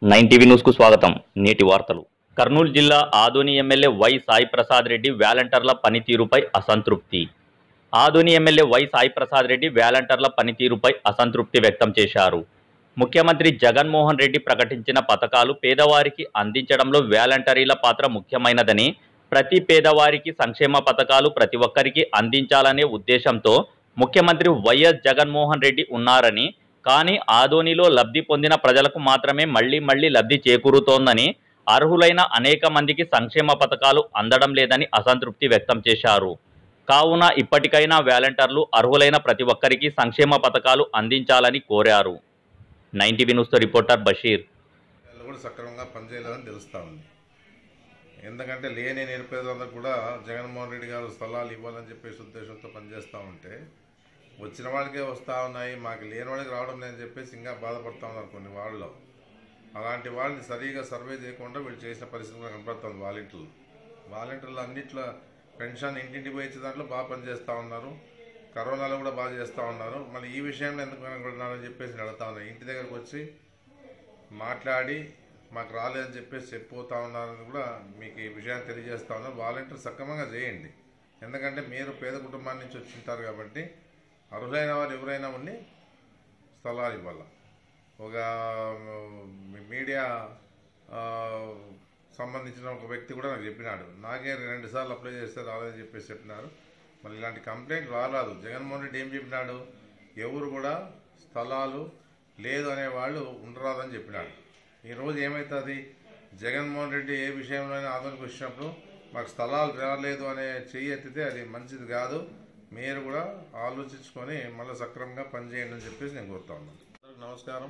nine TV న్యూస్కు స్వాగతం నేటి వార్తలు కర్నూలు జిల్లా ఆదోని ఎమ్మెల్యే వై సాయి ప్రసాద్ రెడ్డి వాలంటీర్ల పనితీరుపై అసంతృప్తి ఆదోని ఎమ్మెల్యే వై సాయి ప్రసాద్ రెడ్డి వాలంటీర్ల పనితీరుపై అసంతృప్తి వ్యక్తం చేశారు ముఖ్యమంత్రి జగన్మోహన్ రెడ్డి ప్రకటించిన పథకాలు పేదవారికి అందించడంలో వాలంటీర్ల పాత్ర ముఖ్యమైనదని ప్రతి పేదవారికి సంక్షేమ పథకాలు ప్రతి ఒక్కరికి అందించాలనే ఉద్దేశంతో ముఖ్యమంత్రి వైఎస్ జగన్మోహన్ రెడ్డి ఉన్నారని కానీ ఆదోనిలో లబ్ధి పొందిన ప్రజలకు మాత్రమే మళ్లీ మళ్లీ లబ్ధి చేకూరుతోందని అర్హులైన అనేక మందికి సంక్షేమ పథకాలు అందడం లేదని అసంతృప్తి వ్యక్తం చేశారు కావున ఇప్పటికైనా వాలంటీర్లు అర్హులైన ప్రతి ఒక్కరికి సంక్షేమ పథకాలు అందించాలని కోరారు నైన్టీ న్యూస్తో రిపోర్టర్ బషీర్ వాళ్ళు కూడా సక్రమంగా పనిచేయలేదని తెలుస్తూ ఉంది ఎందుకంటే లేని నిరుపేదలందరూ కూడా జగన్మోహన్ రెడ్డి గారు స్థలాలు ఇవ్వాలని చెప్పేసి ఉద్దేశంతో పనిచేస్తూ ఉంటే వచ్చిన వాళ్ళకే వస్తూ ఉన్నాయి మాకు లేని వాళ్ళకి రావడం లేదని చెప్పేసి ఇంకా బాధపడుతూ ఉన్నారు కొన్ని వాళ్ళలో అలాంటి వాళ్ళని సరిగా సర్వే చేయకుండా వీళ్ళు చేసిన పరిస్థితి కూడా కనపడుతుంది వాలంటీర్లు వాలంటీర్లు అన్నిట్లో పెన్షన్ ఇంటింటికి పోయి ఇచ్చే దాంట్లో బాగా పనిచేస్తూ ఉన్నారు కరోనాలో కూడా బాగా చేస్తూ ఉన్నారు మళ్ళీ ఈ విషయంలో ఎందుకు వెనకబడినారని చెప్పేసి నేను అడుగుతా ఉన్నారు ఇంటి దగ్గరకు వచ్చి మాట్లాడి మాకు రాలేదని చెప్పేసి చెప్పిపోతా ఉన్నారని కూడా మీకు ఈ విషయాన్ని తెలియజేస్తా ఉన్నారు వాలంటీర్ సక్రమంగా చేయండి ఎందుకంటే మీరు పేద కుటుంబాల నుంచి వచ్చింటారు కాబట్టి అర్హులైన వారు ఎవరైనా ఉండి స్థలాలు ఇవ్వాలి ఒక మీ- మీడియా ఆ, సంబంధించిన ఒక వ్యక్తి కూడా నాకు చెప్పినాడు నాకే రెండు సార్లు అప్లై చేస్తే రాలేదని చెప్పేసి చెప్పినారు మరి ఇలాంటి కంప్లైంట్ రారాదు జగన్మోహన్ రెడ్డి ఏం చెప్పినాడు ఎవరు కూడా స్థలాలు లేదు అనే వాళ్ళు ఉండరాదని చెప్పినాడు ఈరోజు ఏమవుతుంది జగన్మోహన్ రెడ్డి ఏ విషయంలోనైనా ఆదరణకు వచ్చినప్పుడు మాకు స్థలాలు రాలేదు అనే చెయ్యి ఎత్తితే అది మంచిది కాదు మీరు కూడా ఆలోచించుకొని మళ్ళీ సక్రమంగా పనిచేయండి అని చెప్పేసి నేను కోరుతా ఉన్నాను అందరికీ నమస్కారం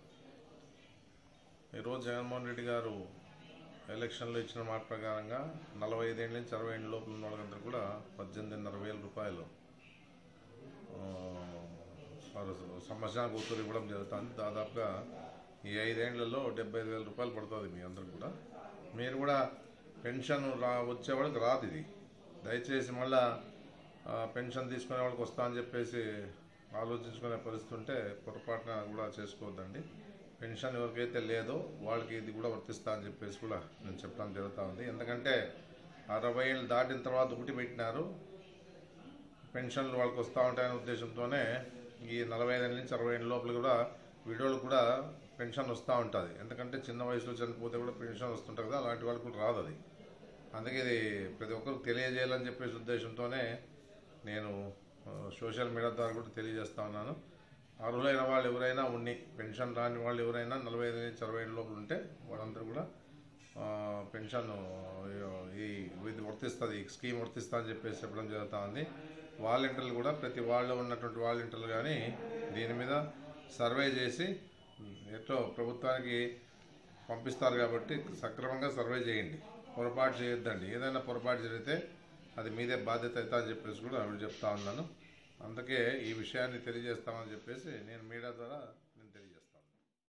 ఈరోజు జగన్మోహన్ రెడ్డి గారు ఎలక్షన్లో ఇచ్చిన మాట ప్రకారంగా నలభై ఐదేళ్ళ నుంచి అరవై ఏళ్ళ లోపల ఉన్న వాళ్ళందరూ కూడా పద్దెనిమిదిన్నర వేల రూపాయలు ఆ, వారు సంవత్సరానికి ఉత్తర్వు ఇవ్వడం జరుగుతుంది దాదాపుగా ఈ ఐదేళ్లలో డెబ్బై ఐదు వేల రూపాయలు పడుతుంది మీ అందరికి కూడా మీరు కూడా పెన్షన్ రా వచ్చే వాళ్ళకి రాదు ఇది దయచేసి మళ్ళా ఆ, పెన్షన్ తీసుకునే వాళ్ళకి వస్తా అని చెప్పేసి ఆలోచించుకునే పరిస్థితి ఉంటే పొరపాటున కూడా చేసుకోవద్దండి పెన్షన్ ఎవరికైతే లేదో వాళ్ళకి ఇది కూడా వర్తిస్తా అని చెప్పేసి కూడా నేను చెప్పడం జరుగుతూ ఉంది ఎందుకంటే అరవై ఏళ్ళు దాటిన తర్వాత ఒకటి పెట్టినారు పెన్షన్లు వాళ్ళకి వస్తూ ఉంటాయనే ఉద్దేశంతోనే ఈ నలభై ఐదు నుంచి అరవై ఏళ్ళ లోపల కూడా విడోలకు కూడా పెన్షన్ వస్తూ ఉంటుంది ఎందుకంటే చిన్న వయసులో చనిపోతే కూడా పెన్షన్ వస్తుంటుంది కదా అలాంటి వాళ్ళకి కూడా రాదు అది అందుకే ఇది ప్రతి ఒక్కరికి తెలియజేయాలని చెప్పేసి ఉద్దేశంతోనే నేను ఆ, సోషల్ మీడియా ద్వారా కూడా తెలియజేస్తా ఉన్నాను అర్హులైన వాళ్ళు ఎవరైనా ఉండి పెన్షన్ రాని వాళ్ళు ఎవరైనా నలభై ఐదు నుంచి అరవై ఏళ్ళ లోపల ఉంటే వాళ్ళందరూ కూడా ఆ, పెన్షన్ ఈ ఇది వర్తిస్తుంది ఈ స్కీమ్ వర్తిస్తా అని చెప్పేసి చెప్పడం జరుగుతూ ఉంది వాలంటీర్లు కూడా ప్రతి వాళ్ళు ఉన్నటువంటి వాలంటీర్లు కానీ దీని మీద సర్వే చేసి ఎట్లో ప్రభుత్వానికి పంపిస్తారు కాబట్టి సక్రమంగా సర్వే చేయండి పొరపాటు చేయొద్దండి ఏదైనా పొరపాటు జరిగితే అది మీదే బాధ్యత అవుతా అని చెప్పేసి కూడా ఆవిడ చెప్తా ఉన్నాను అందుకే ఈ విషయాన్ని తెలియజేస్తామని చెప్పేసి నేను మీడియా ద్వారా